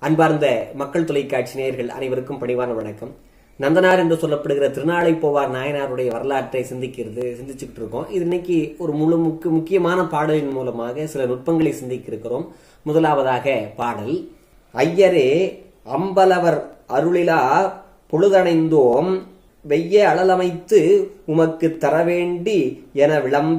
அன்பார்ந்த மக்கள் தொலைக்காட்சி நேயர்கள் அனைவருக்கும் பணிவான வணக்கம் நந்தனார் என்று சொல்லப்படுகிற திருநாளை போவார் நாயனாருடைய வரலாற்றை சிந்திக்கிறது சிந்திச்சுக்கிட்டு இருக்கோம் இது இன்னைக்கு ஒரு முழு முக்கிய முக்கியமான பாடலின் மூலமாக சில நுட்பங்களை சிந்திக்க இருக்கிறோம் முதலாவதாக பாடல் ஐயரே அம்பலவர் அருளிலா பொழுதணைந்தோம் வெய்ய அழலமைத்து உமக்கு தரவேண்டி என விளம்ப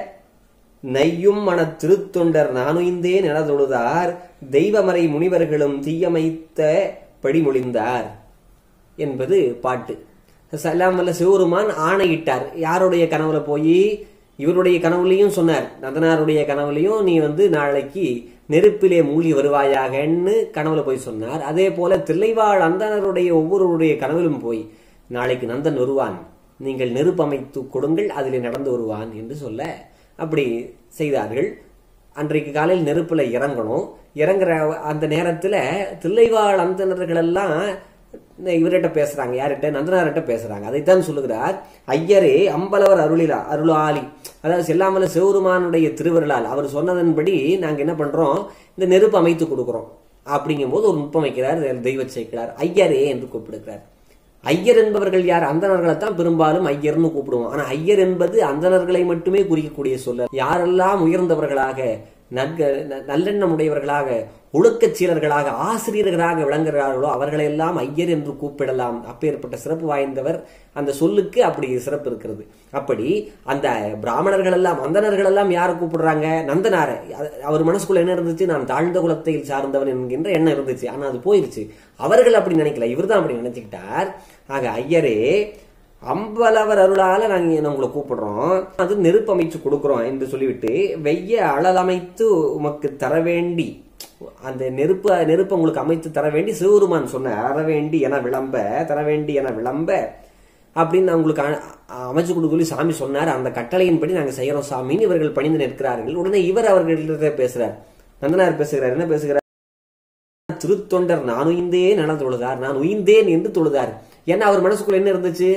நெய்யும் மன திருத்தொண்டர் நானுய்ந்தேன் என தொழுதார் தெய்வமறை முனிவர்களும் தீயமைத்த படிமொழிந்தார் என்பது பாட்டு எல்லாம் வல்ல சிவருமான் ஆணையிட்டார் யாருடைய கனவுல போய் இவருடைய கனவுலையும் சொன்னார் நந்தனாருடைய கனவுலையும் நீ வந்து நாளைக்கு நெருப்பிலே மூழ்கி வருவாயாகன்னு கனவுல போய் சொன்னார் அதே போல தில்லைவாழ் அந்தனருடைய ஒவ்வொருவருடைய கனவிலும் போய் நாளைக்கு நந்தன் வருவான் நீங்கள் நெருப்பு அமைத்து கொடுங்கள் அதிலே நடந்து வருவான் என்று சொல்ல அப்படி செய்தார்கள் அன்றைக்கு காலையில் நெருப்புல இறங்கணும் இறங்குற அந்த நேரத்துல தில்லைவாழ் அந்தனர்கள் எல்லாம் இவர்கிட்ட பேசுறாங்க யார்கிட்ட நந்தனார்கிட்ட பேசுறாங்க அதைத்தான் சொல்லுகிறார் ஐயரே அம்பலவர் அருளிலா அருளாளி அதாவது செல்லாமல சிவருமானுடைய திருவருளால் அவர் சொன்னதன்படி நாங்க என்ன பண்றோம் இந்த நெருப்பு அமைத்து கொடுக்கிறோம் அப்படிங்கும்போது ஒரு நுட்பம் வைக்கிறார் தெய்வ சேர்க்கிறார் ஐயரே என்று கூப்பிடுகிறார் ஐயர் என்பவர்கள் யார் அந்தணர்களை தான் பெரும்பாலும் ஐயர்னு கூப்பிடுவோம் ஆனா ஐயர் என்பது அந்தணர்களை மட்டுமே குறிக்கக்கூடிய சொல்ல யாரெல்லாம் உயர்ந்தவர்களாக நற்க நல்லெண்ணம் உடையவர்களாக ஒழுக்கச் சீலர்களாக ஆசிரியர்களாக விளங்குகிறார்களோ அவர்களெல்லாம் ஐயர் என்று கூப்பிடலாம் அப்பேற்பட்ட சிறப்பு வாய்ந்தவர் அந்த சொல்லுக்கு அப்படி சிறப்பு இருக்கிறது அப்படி அந்த பிராமணர்கள் எல்லாம் அந்தணர்கள் எல்லாம் யாரை கூப்பிடுறாங்க நந்தனார அவர் மனசுக்குள்ள என்ன இருந்துச்சு நான் தாழ்ந்த குலத்தை சார்ந்தவன் என்கின்ற எண்ணம் இருந்துச்சு ஆனா அது போயிருச்சு அவர்கள் அப்படி நினைக்கல இவர் தான் அப்படி நினைச்சுக்கிட்டார் ஆக ஐயரே அம்பலவர் அருளால நாங்க உங்களை கூப்பிடுறோம் அது நெருப்பு அமைச்சு கொடுக்கிறோம் என்று சொல்லிவிட்டு வெய்ய அழலமைத்து உமக்கு தர வேண்டி அந்த நெருப்பு நெருப்பு உங்களுக்கு அமைத்து தர வேண்டி சிவருமான் சொன்ன அற வேண்டி என விளம்ப தர வேண்டி என விளம்ப அப்படின்னு உங்களுக்கு அமைச்சு கொடுக்க சொல்லி சாமி சொன்னார் அந்த கட்டளையின்படி நாங்க செய்யறோம் சாமின்னு இவர்கள் பணிந்து நிற்கிறார்கள் உடனே இவர் அவர்களிட பேசுறார் நந்தனார் பேசுகிறார் என்ன பேசுகிறார் திருத்தொண்டர் நான் உயிந்தேன் என தொழுதார் நான் உயிந்தேன் என்று தொழுதார் ஏன்னா அவர் மனசுக்குள்ள என்ன இருந்துச்சு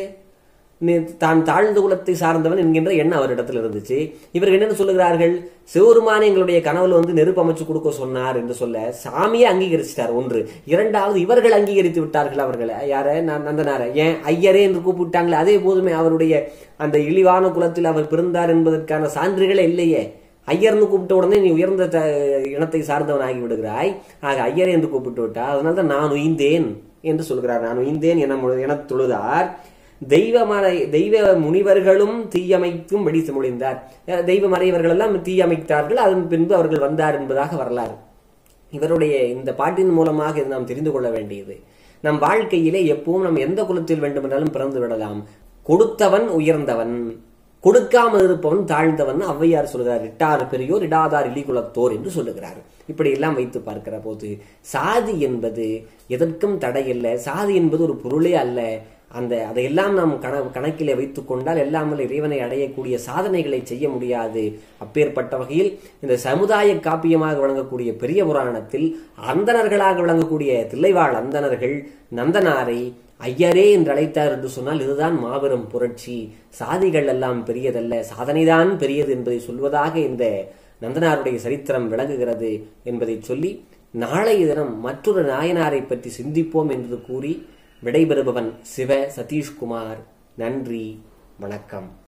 தான் தாழ்ந்த குலத்தை சார்ந்தவன் என்கின்ற எண்ணம் அவரிடத்தில் இருந்துச்சு இவர்கள் என்னென்னு சொல்லுகிறார்கள் சிவருமான எங்களுடைய கனவுல வந்து நெருப்பு அமைச்சு கொடுக்க சொன்னார் என்று சொல்ல சாமியே அங்கீகரிச்சிட்டார் ஒன்று இரண்டாவது இவர்கள் அங்கீகரித்து விட்டார்கள் அவர்கள் யார நந்தனார ஏன் ஐயரே என்று கூப்பிட்டாங்களே அதே போதுமே அவருடைய அந்த இழிவான குலத்தில் அவர் பிறந்தார் என்பதற்கான சான்றுகளே இல்லையே ஐயர்னு கூப்பிட்ட உடனே நீ உயர்ந்த இனத்தை சார்ந்தவன் ஆகி விடுகிறாய் ஆக ஐயர் என்று கூப்பிட்டு விட்டா அதனால தான் நான் உயிந்தேன் என்று சொல்கிறார் நான் உயிந்தேன் என என தொழுதார் தெய்வமறை தெய்வ முனிவர்களும் தீயமைக்கும் வெடித்து முடிந்தார் தெய்வ மறைவர்கள் எல்லாம் தீயமைத்தார்கள் அதன் பின்பு அவர்கள் வந்தார் என்பதாக வரலாறு இவருடைய இந்த பாட்டின் மூலமாக இது நாம் தெரிந்து கொள்ள வேண்டியது நம் வாழ்க்கையிலே எப்பவும் நாம் எந்த குலத்தில் வேண்டுமென்றாலும் பிறந்து விடலாம் கொடுத்தவன் உயர்ந்தவன் கொடுக்காமல் இருப்பவன் தாழ்ந்தவன் ஔவையார் சொல்கிறார் இட்டார் பெரியோர் இடாதார் இலிகுலத்தோர் என்று சொல்லுகிறார் இப்படி எல்லாம் வைத்து பார்க்கிற போது சாதி என்பது எதற்கும் தடையில்லை சாதி என்பது ஒரு பொருளே அல்ல அந்த அதையெல்லாம் நாம் கண கணக்கிலே வைத்துக் கொண்டால் எல்லாமல் இறைவனை அடையக்கூடிய சாதனைகளை செய்ய முடியாது அப்பேற்பட்ட வகையில் இந்த சமுதாய காப்பியமாக விளங்கக்கூடிய பெரிய புராணத்தில் அந்தணர்களாக விளங்கக்கூடிய தில்லைவாழ் அந்தணர்கள் நந்தனாரை ஐயரே என்று அழைத்தார் என்று சொன்னால் இதுதான் மாபெரும் புரட்சி சாதிகள் எல்லாம் பெரியதல்ல சாதனைதான் பெரியது என்பதை சொல்வதாக இந்த நந்தனாருடைய சரித்திரம் விளங்குகிறது என்பதை சொல்லி நாளைய தினம் மற்றொரு நாயனாரை பற்றி சிந்திப்போம் என்று கூறி விடைபெறுபவன் சிவ சதீஷ்குமார் நன்றி வணக்கம்